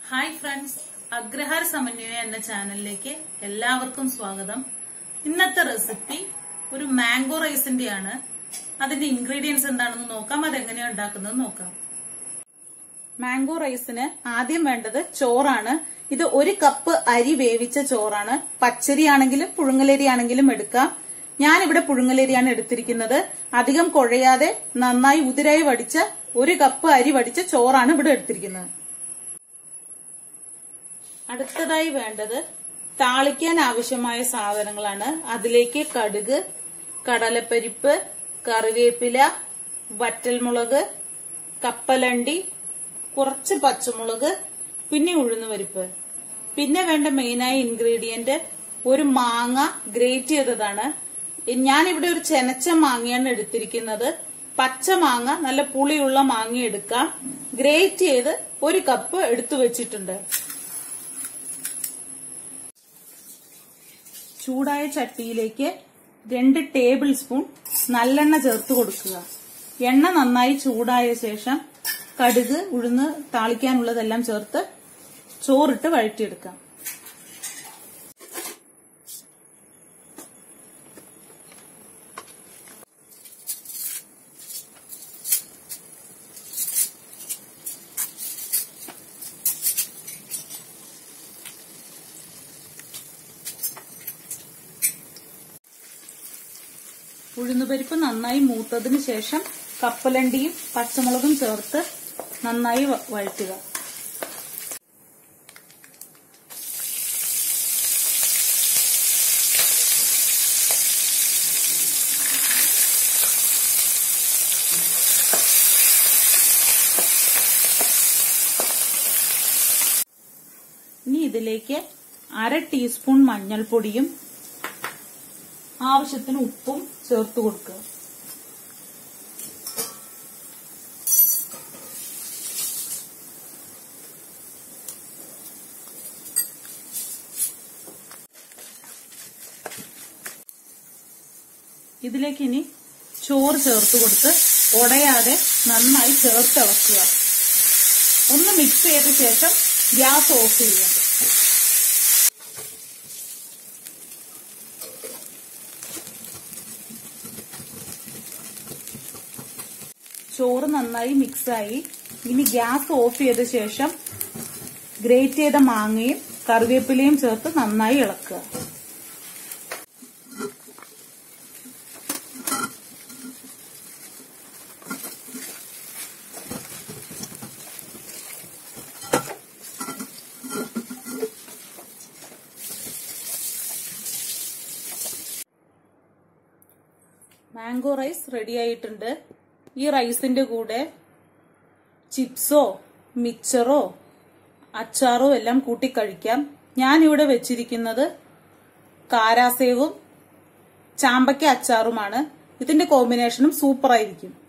hi friends Agrahara സമന്വയ എന്ന ചാനലിലേക്ക് എല്ലാവർക്കും സ്വാഗതം ഇന്നത്തെ റെസിപ്പി ഒരു മാംഗോ റൈസിന്റെയാണ് അതിന്റെ ഇൻഗ്രീഡിയൻസ് എന്താണെന്ന് നോക്കാം അതെങ്ങനെയാണ് ഉണ്ടാക്കുന്നത് നോക്കാം മാംഗോ റൈസിന് ആദ്യം വേണ്ടത് ചോറാണ് ഇത് ഒരു കപ്പ് അരി വേവിച്ച ചോറാണ് പച്ചരി ആണെങ്കിലും പുഴുങ്ങലരി ആണെങ്കിലും എടുക്കാം ഞാനിവിടെ പുഴുങ്ങലരിയാണ് എടുത്തിരിക്കുന്നത് അധികം കുഴയാതെ നന്നായി ഉതിരായി വടിച്ച ഒരു കപ്പ് അരി വടിച്ച ചോറാണ് ഇവിടെ എടുത്തിരിക്കുന്നത് അടുത്തതായി വേണ്ടത് താളിക്കാൻ ആവശ്യമായ സാധനങ്ങളാണ് അതിലേക്ക് കടുക് കടലപ്പരിപ്പ് കറിവേപ്പില വറ്റൽമുളക് കപ്പലണ്ടി കുറച്ച് പച്ചമുളക് പിന്നെ ഉഴുന്നുപരിപ്പ് പിന്നെ വേണ്ട മെയിനായ ഇൻഗ്രീഡിയന്റ് ഒരു മാങ്ങ ഗ്രേറ്റ് ചെയ്തതാണ് ഞാനിവിടെ ഒരു ചെനച്ച മാങ്ങയാണ് എടുത്തിരിക്കുന്നത് പച്ച മാങ്ങ നല്ല പുളിയുള്ള മാങ്ങ എടുക്കാം ഗ്രേറ്റ് ചെയ്ത് ഒരു കപ്പ് എടുത്തു വെച്ചിട്ടുണ്ട് ചൂടായ ചട്ടിയിലേക്ക് രണ്ട് ടേബിൾ സ്പൂൺ നല്ലെണ്ണ ചേർത്ത് കൊടുക്കുക എണ്ണ നന്നായി ചൂടായ ശേഷം കടുക് ഉഴുന്ന് താളിക്കാനുള്ളതെല്ലാം ചേർത്ത് ചോറിട്ട് വഴറ്റിയെടുക്കാം ഉഴുന്നുപരിപ്പ് നന്നായി മൂത്തതിന് ശേഷം കപ്പലണ്ടിയും പച്ചമുളകും ചേർത്ത് നന്നായി വഴറ്റുക ഇനി ഇതിലേക്ക് അര ടീസ്പൂൺ മഞ്ഞൾപ്പൊടിയും ആവശ്യത്തിന് ഉപ്പും ചേർത്ത് കൊടുക്കുക ഇതിലേക്ക് ഇനി ചോറ് ചേർത്ത് കൊടുത്ത് ഉടയാതെ നന്നായി ചേർത്ത് ഇളക്കുക ഒന്ന് മിക്സ് ചെയ്ത ശേഷം ഗ്യാസ് ഓഫ് ചെയ്യുക ചോറ് നന്നായി മിക്സായി ഇനി ഗ്യാസ് ഓഫ് ചെയ്ത ശേഷം ഗ്രേറ്റ് ചെയ്ത മാങ്ങയും കറിവേപ്പിലയും ചേർത്ത് നന്നായി ഇളക്കുക മാംഗോ റൈസ് റെഡി ആയിട്ടുണ്ട് ഈ റൈസിന്റെ കൂടെ ചിപ്സോ മിക്സറോ അച്ചാറോ എല്ലാം കൂട്ടി കഴിക്കാം ഞാൻ ഇവിടെ വെച്ചിരിക്കുന്നത് കാരാസേവും ചാമ്പയ്ക്ക അച്ചാറുമാണ് ഇതിന്റെ കോമ്പിനേഷനും സൂപ്പർ ആയിരിക്കും